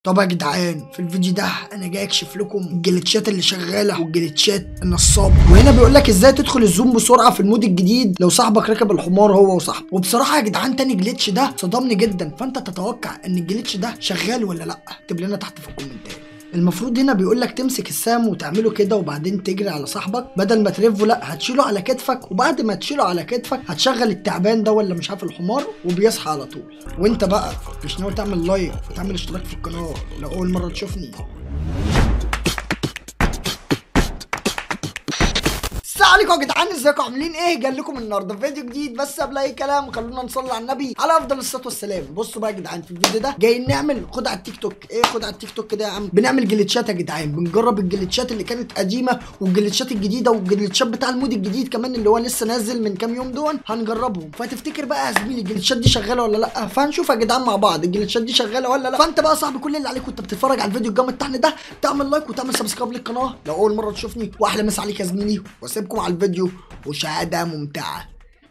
طب يا جدعان في الفيديو ده انا جاي اكشف لكم الجليتشات اللي شغاله والجليتشات النصابه وهنا بيقول لك ازاي تدخل الزوم بسرعه في المود الجديد لو صاحبك ركب الحمار هو وصاحبه وبصراحه يا جدعان تاني جليتش ده صدمني جدا فانت تتوقع ان الجليتش ده شغال ولا لا اكتب لنا تحت في الكومنتات المفروض هنا بيقول لك تمسك السهم وتعمله كده وبعدين تجري على صاحبك بدل ما ترفه لا هتشيله على كتفك وبعد ما تشيله على كتفك هتشغل التعبان ده ولا مش عارف الحمار وبيصحى على طول وانت بقى مش ناوي تعمل لايك وتعمل اشتراك في القناه لو اول مره تشوفني السلام عليكم يا جدعان ازيكم عاملين ايه جاي لكم النهارده فيديو جديد بس قبل اي كلام خلونا نصلي على النبي على افضل الصلاه والسلام بصوا بقى يا جدعان في الفيديو ده جايين نعمل خد على التيك توك ايه خد على التيك توك كده يا عم بنعمل جليتشات يا جدعان بنجرب الجليتشات اللي كانت قديمه والجليتشات الجديده والجليتشات بتاع المود الجديد كمان اللي هو لسه نازل من كام يوم دول هنجربهم فتفتكر بقى يا زميلي الجليتشات دي شغاله ولا لا فهنشوف يا جدعان مع بعض الجليتشات دي شغاله ولا لا فانت بقى يا صاحبي كل اللي عليك وانت بتتفرج على الفيديو الجامد بتاعنا ده تعمل لايك وتعمل سبسكرايب للقناه لو اول مره تشوفني واحلى مسا عليك يا زميلي واسيبكم على الفيديو وشهاده ممتعه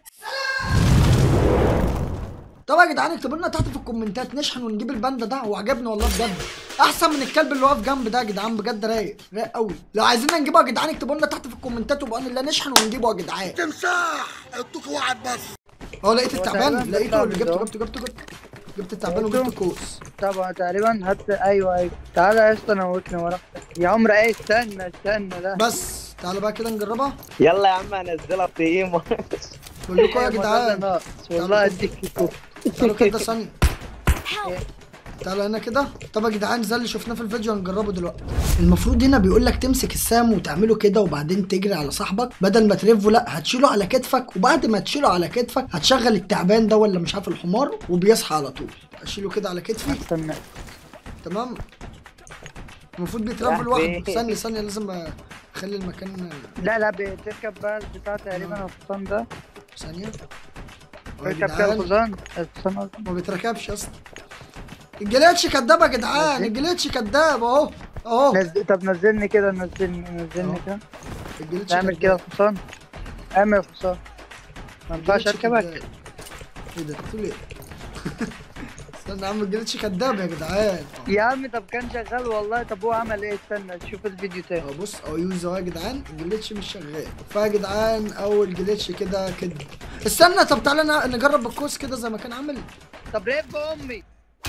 طب يا جدعان اكتبوا لنا تحت في الكومنتات نشحن ونجيب الباندا ده هو عجبني والله بجد احسن من الكلب اللي واقف جنب ده يا جدعان بجد رايق رايق قوي لو عايزين نجيبه يا جدعان اكتبوا لنا تحت في الكومنتات وبقى الله نشحن ونجيبه يا جدعان تمساح ادوك واحد بس اه لقيت التعبان تقريباً لقيته اللي بيطلع جبته جبته جبته جبته جبت التعبان وجبت الكوس طبعا تقريبا هات ايوه ايوه تعالى يا اسطى موتني وراك يا عمر ايه استنى استنى ده بس تعالوا بقى كده نجربها يلا يا عم هنزلها في ايمو بقول لكم يا أيوة، ده جدعان ناقص. والله اديك كيكو تعالوا كده ثانية تعالوا هنا كده طب يا جدعان زي اللي شفناه في الفيديو هنجربه دلوقتي المفروض هنا بيقول لك تمسك السهم وتعمله كده وبعدين تجري على صاحبك بدل ما ترفه لا هتشيله على كتفك وبعد ما تشيله على كتفك هتشغل التعبان ده ولا مش عارف الحمار وبيصحى على طول اشيله كده على كتفي استنى تمام المفروض بيترفل يا لوحده حبيبي. ثانية ثانية لازم اخلي المكان لا لا بتركب بقى البتاع تقريبا الحصان ده ثانية يا تركب كده جدعان الحصان الحصان قصدي. ما بيتركبش اصلا الجليتش كداب يا جدعان نزل. الجليتش كداب اهو اهو نزل طب نزلني كده نزلني نزلني أهو. كده الجليتش اعمل كده الحصان اعمل الحصان ما ينفعش الجليتش اركبك كداب. ايه ده بتقول ايه استنى يا عم الجليتش كداب يا جدعان يا عم طب كان شغال والله طب هو عمل ايه استنى شوف الفيديو تاني اهو بص اهو يوز اهو يا جدعان الجليتش مش شغال فيا جدعان اول جليتش كده كده استنى طب تعالى ن- نجرب بالكوس كده زي ما كان عامل طب ريب امي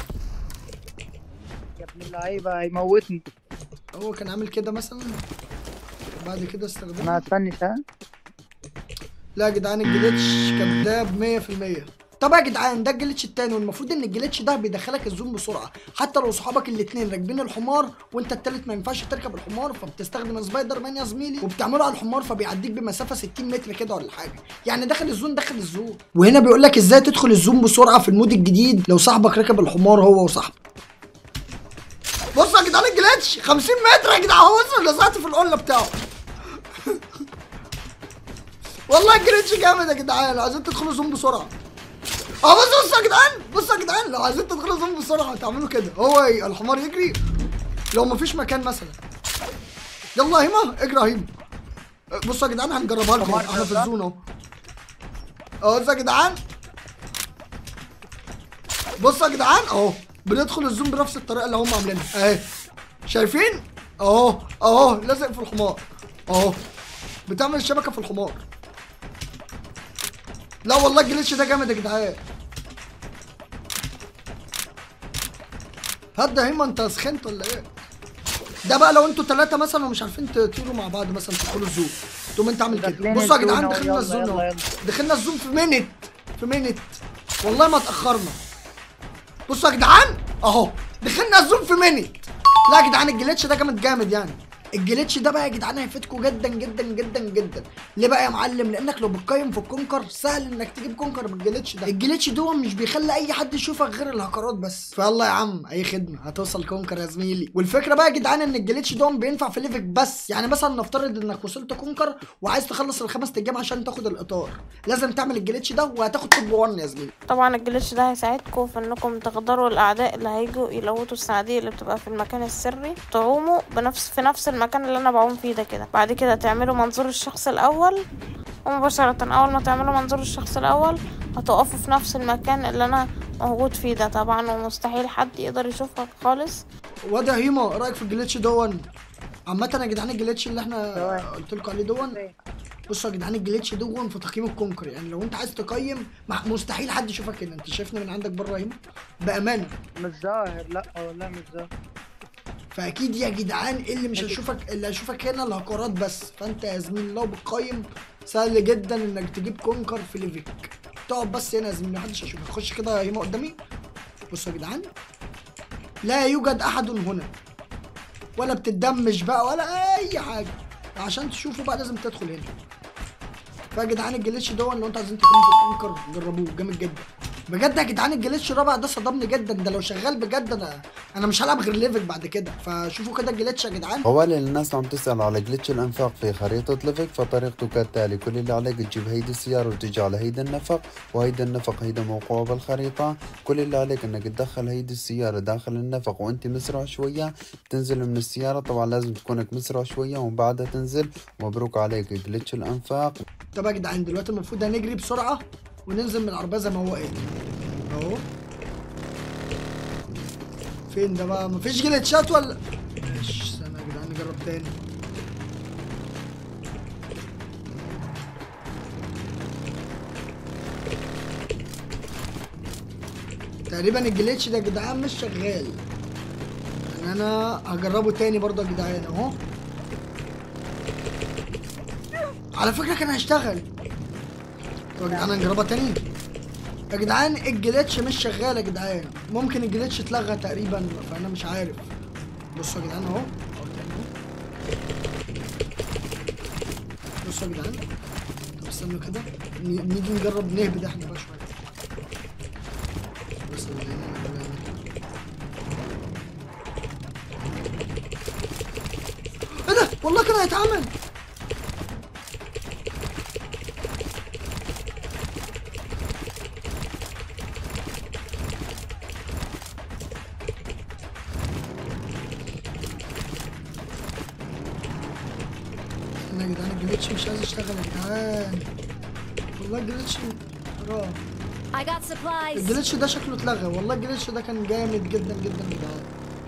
يا ابن اللعيبه هيموتني هو كان عامل كده مثلا بعد كده انا استخدمه هستني ساعه لا يا جدعان الجليتش كداب 100% طب يا جدعان ده الجليتش التاني والمفروض ان الجليتش ده بيدخلك الزوم بسرعه حتى لو صحابك الاتنين راكبين الحمار وانت التالت ما ينفعش تركب الحمار فبتستخدم سبايدر مان يا زميلي وبتعمله على الحمار فبيعديك بمسافه 60 متر كده ولا حاجه يعني داخل الزوم دخل الزوم وهنا بيقول لك ازاي تدخل الزوم بسرعه في المود الجديد لو صاحبك ركب الحمار هو وصاحبه بصوا يا جدعان الجليتش 50 متر يا جدعان هو وصل لزقت في القله بتاعه والله الجريتش جامد يا جدعان لو عايزين تدخلوا زوم بسرعه اه بصوا بصوا يا جدعان بصوا يا جدعان لو عايزين تدخلوا زوم بسرعه تعملوا كده هو ي- الحمار يجري لو مفيش مكان مثلا يلا هيما اجري يا هيما بصوا يا جدعان هنجربها لكم الحمار احنا في ده؟ الزون اهو اهو بصوا يا جدعان بصوا يا جدعان اهو بندخل الزوم بنفس الطريقه اللي هم عاملينها اهي شايفين اهو اهو لازق في الحمار اهو بتعمل الشبكه في الحمار لا والله الجليتش ده جامد يا جدعان هات ده هيما انت سخنت ولا ايه ده بقى لو انتوا ثلاثة مثلا ومش عارفين تطيروا مع بعض مثلا تدخلوا الزوم تقوم انت عامل كده داخلين بصوا يا الزون جدعان اهو، دخلنا يلا، الزون يلا، اهو يلا. دخلنا الزوم في مينت في مينت والله ما اتأخرنا بصوا يا جدعان اهو دخلنا الزوم في مينت لا يا جدعان الجليتش ده جامد جامد يعني الجليتش ده بقى يا جدعان هيفيدكم جدا جدا جدا جدا ليه بقى يا معلم لانك لو بتقيم في الكونكر سهل انك تجيب كونكر بالجليتش ده الجليتش ده مش بيخلي اي حد يشوفك غير الهكرات بس فيلا يا عم اي خدمه هتوصل كونكر يا زميلي والفكره بقى يا جدعان ان الجليتش ده بينفع في ليفك بس يعني مثلا نفترض انك وصلت كونكر وعايز تخلص الخمس ايام عشان تاخد الاطار لازم تعمل الجليتش ده وهتاخد توب 1 يا زميلي طبعا الجليتش ده هيساعدكم في انكم تقدروا الاعداء اللي هيجوا يلوتوا الصناديق اللي بتبقى في المكان السري تعوموا بنفس في نفس المكان اللي انا بعوم فيه ده كده بعد كده تعملوا منظور الشخص الاول ومباشرة اول ما تعملوا منظور الشخص الاول هتقفوا في نفس المكان اللي انا موجود فيه ده طبعا ومستحيل حد يقدر يشوفك خالص واد يا هيما إيه رايك في الجليتش دون عامة يا جدعان الجليتش اللي احنا تمام. قلت لكم عليه دون بصوا يا جدعان الجليتش دون في تقييم الكونكر يعني لو انت عايز تقيم مع- مستحيل حد يشوفك هنا انت شايفني من عندك بره يا هيما بامانه مش ظاهر لا والله مش ظاهر فاكيد يا جدعان اللي مش هيشوفك اللي هيشوفك هنا الهكرات بس فانت يا زميلي لو بتقيم سهل جدا انك تجيب كونكر في ليفك تقعد بس هنا يا زميلي محدش هيشوفك خش كده يا هيما قدامي بصوا يا جدعان لا يوجد احد هنا ولا بتدمج بقى ولا اي حاجه عشان تشوفوا بقى لازم تدخل هنا فيا جدعان الجليتش دون لو انتوا عايزين تكونوا في الكونكر جربوه جامد جدا بجد يا جدعان الجليتش الرابع ده صدمني جدا ده لو شغال بجد انا انا مش هلعب غير ليفك بعد كده فشوفوا كده الجليتش يا جدعان طوالي الناس عم تسأل على جلتش الانفاق في خريطة ليفك فطريقته كالتالي كل اللي عليك تجيب هيدي السيارة وتجي على هيدا النفق وهيدا النفق هيدا موقوع بالخريطة كل اللي عليك انك تدخل هيدي السيارة داخل النفق وانت مسرع شوية تنزل من السيارة طبعا لازم تكونك مسرع شوية ومن بعدها تنزل مبروك عليك جلتش الانفاق طب يا جدعان دلوقتي المفروض هنجري بسرعه وننزل من العربيه زي ما هو قال اهو فين ده بقى مفيش جليتشات ولا ماشي استنى يا جدعان نجرب تاني تقريبا الجليتش ده يا جدعان مش شغال يعني انا هجربه تاني برضه يا جدعان اهو على فكره كان هيشتغل طب يا جدعان هنجربها تاني يا جدعان الجليتش مش شغال يا جدعان ممكن الجليتش اتلغى تقريبا فانا مش عارف بصوا يا جدعان اهو أهو تاني أهو. بصوا يا جدعان طب استنوا كده ن- نيجي نجرب نهبد احنا بقى شويه بس يا جدعان، يا جدعان. ايه ده والله كده هيتعمل استنى يا جدعان الجليتش مش عايز يشتغل يا جدعان والله الجليتش اه I got supplies. الجليتش ده شكله اتلغى والله الجليتش ده كان جامد جدا جدا يا جدعان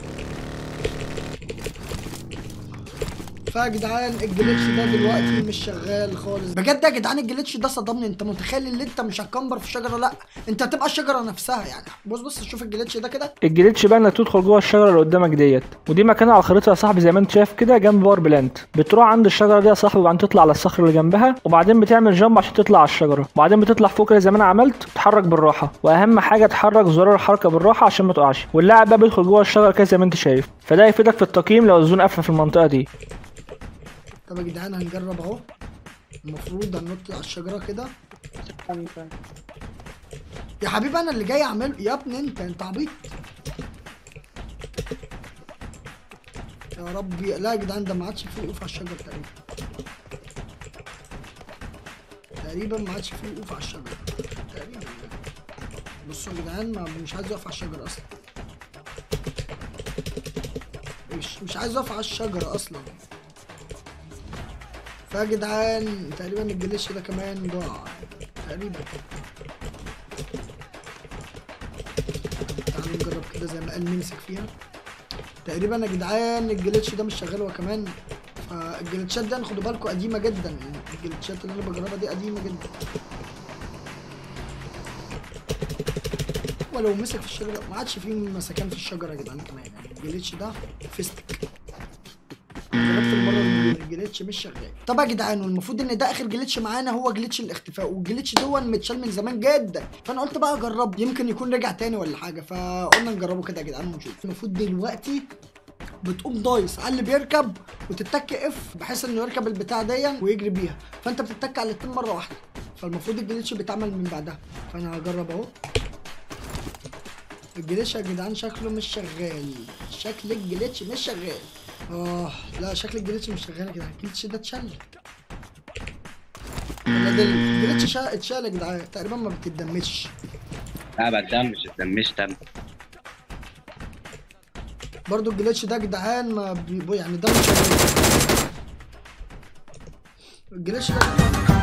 فيا جدعان الجليتش ده دلوقتي مش شغال خالص بجد يا جدعان الجليتش ده صدمني انت متخيل ان انت مش هتكمبر في الشجره لا انت هتبقى الشجره نفسها يعني بص بص شوف الجليتش ده كده الجليتش بقى انك تدخل جوه الشجره اللي قدامك ديت ودي مكانها على الخريطه يا صاحبي زي ما انت شايف كده جنب باور بلانت بتروح عند الشجره دي يا صاحبي وبعدين تطلع على الصخر اللي جنبها وبعدين بتعمل جامب عشان تطلع على الشجره وبعدين بتطلع فوق كده زي ما انا عملت تتحرك بالراحه واهم حاجه تحرك زرار الحركه بالراحه عشان ما تقعش واللاعب بقى بيدخل جوه الشجره كده زي ما انت شايف فده يفيدك في التقييم لو الزون قافله في المنطقه دي طب يا جدعان هنجرب اهو المفروض هننط على الشجره كده يا حبيبي انا اللي جاي اعمله يا ابني انت انت عبيط يا ربي لا يا جدعان ده ما عادش فيه وقوف على الشجر تقريبا تقريبا ما عادش فيه وقوف على الشجر تقريبا بصوا يا جدعان ما مش عايز يقف على الشجر اصلا مش مش عايز يقف على الشجره اصلا فيا جدعان تقريبا الجليش ده كمان ضاع تقريبا تعالوا نجرب كده زي ما قال نمسك فيها تقريبا يا جدعان الجليتش ده مش شغال هو كمان فالجليتشات دي خدوا بالكم قديمه جدا يعني الجليتشات اللي انا بجربها دي قديمه جدا ولو مسك في الشجره ما عادش فيه مسكان في الشجره يا جدعان كمان يعني الجليتش ده فيستك جربت المره اللي الجليتش مش شغال طب يا جدعان والمفروض ان ده اخر جليتش معانا هو جليتش الاختفاء والجليتش دون متشال من زمان جدا فانا قلت بقى اجرب يمكن يكون رجع تاني ولا حاجه فقلنا نجربه كده يا جدعان ونشوف المفروض دلوقتي بتقوم دايس على اللي بيركب وتتك اف بحيث انه يركب البتاع دي ويجري بيها فانت بتتك على الاتنين مره واحده فالمفروض الجليتش بيتعمل من بعدها فانا هجرب اهو الجليتش يا جدعان شكله مش شغال شكل الجليتش مش شغال اه لا شكل الجليتش مش شغال يا جدعان الجليتش ده اتشل ولا ده الجليتش شا- اتشال يا جدعان تقريبا ما بتدمجش لا بتدمج الدمج تم برضو الجليتش ده يا جدعان ما بي... يعني ده مش شغال الجليتش ده